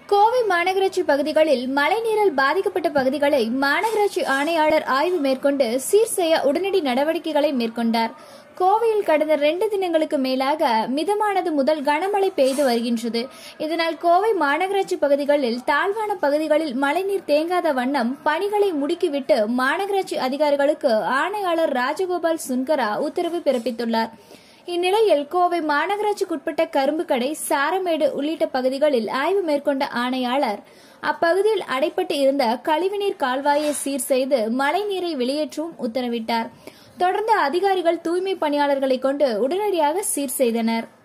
கோவை மாநகராட்சி பகுதிகளில் மழைநீரால் பாதிக்கப்பட்ட பகுதிகளை மாநகராட்சி ஆணையாளர் ஆய்வு மேற்கொண்டு சீர் செய்ய உடனடி நடவடிக்கைகளை மேற்கொண்டார் கோவையில் கடந்த ரெண்டு தினங்களுக்கு மேலாக மிதமானது முதல் கனமழை பெய்து வருகின்றது இதனால் கோவை மாநகராட்சி பகுதிகளில் தாழ்வான பகுதிகளில் மழைநீர் தேங்காத வண்ணம் பணிகளை முடுக்கிவிட்டு மாநகராட்சி அதிகாரிகளுக்கு ஆணையாளர் ராஜகோபால் சுன்கரா உத்தரவு பிறப்பித்துள்ளார் இந்நிலையில் கோவை மாநகராட்சிக்குட்பட்ட கரும்பு கடை சாரமேடு உள்ளிட்ட பகுதிகளில் ஆய்வு மேற்கொண்ட ஆணையாளர் அப்பகுதியில் அடைப்பட்டு இருந்த கழிவுநீர் கால்வாயை சீர் செய்து மழை நீரை வெளியேற்றவும் உத்தரவிட்டார் தொடர்ந்து அதிகாரிகள் தூய்மை பணியாளர்களை கொண்டு உடனடியாக சீர் செய்தனர்